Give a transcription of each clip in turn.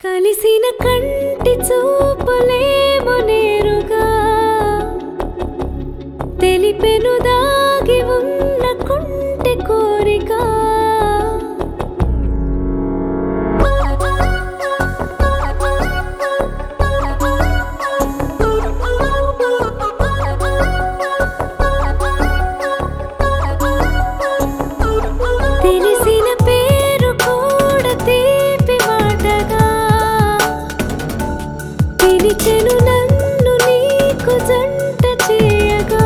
కలిసిన కంటి చూపులేమో నేరుగా తెలిపెను దాగి ఉన్న కుంటి కోరిక తెలిసిన పేరు కూడా తీపి మాటగా పిలిచెను నన్ను నీకు జంట చేయగా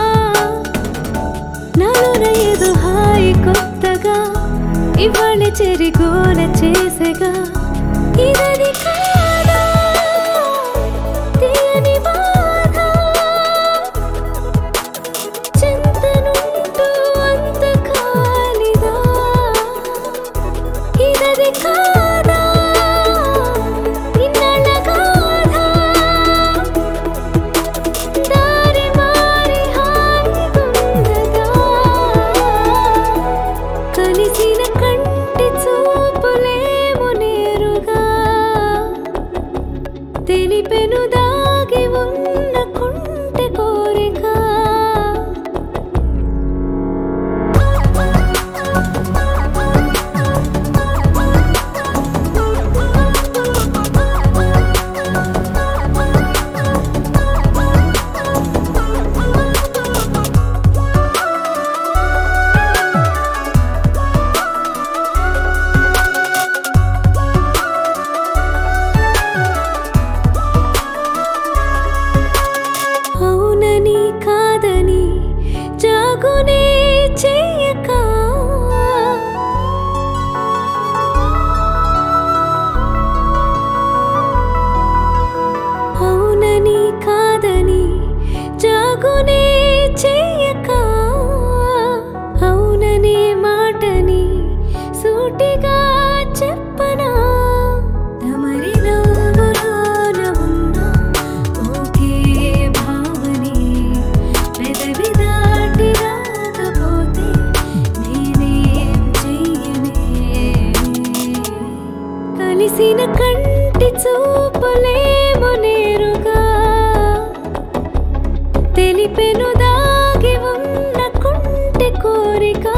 నలున ఏదో హాయి కొత్తగా ఇవాళ చెరిగోల చేసెగా ఇదని కాదా తీయని బాధ చింతనుంటూ అంత కాలిదా ఇదది కాదా ఇన్నాళ్ళ గాథ దారి మారి హాయిగుండగా కలిసిన కంటి చూపులేమో నేరుగా తెలిపెను దాగి ఉన్న కుంటి కోరిక అవునని కాదని జాగునే చెయ్యక అవునని కాదని జాగునే చెయ్యక అవుననే మాటని సూటిగా చెప్పనా తమరి నవ్వులోన ఉన్న ఒకే భావనే పెదవి దాటి రాకపోతే నేనేం చెయ్యనే కలిసిన కంటి చూపులేమో నేరుగా తెలిపెను దాగి ఉన్న కుంటి కోరిక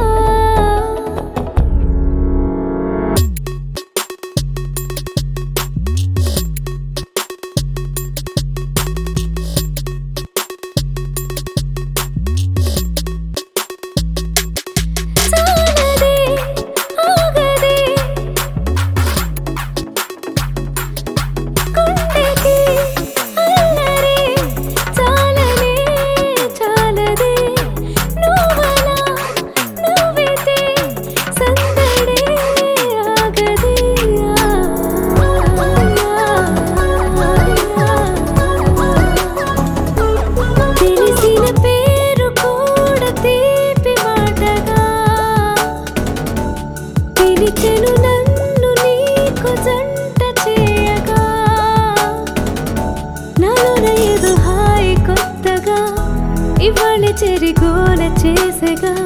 చాలదే ఆగదే గుండెకి అల్లరి చాలనే చాలదే నువ్వలా నువ్వితే సందడే ఆగదే తెలిసిన పేరు కూడా తీపి మాటగా పిలిచెను నన్ను నీకు జంట చేయగా నలున ఏదో హాయి కొత్తగా ఇవాళ చెరిగోల చేసెగా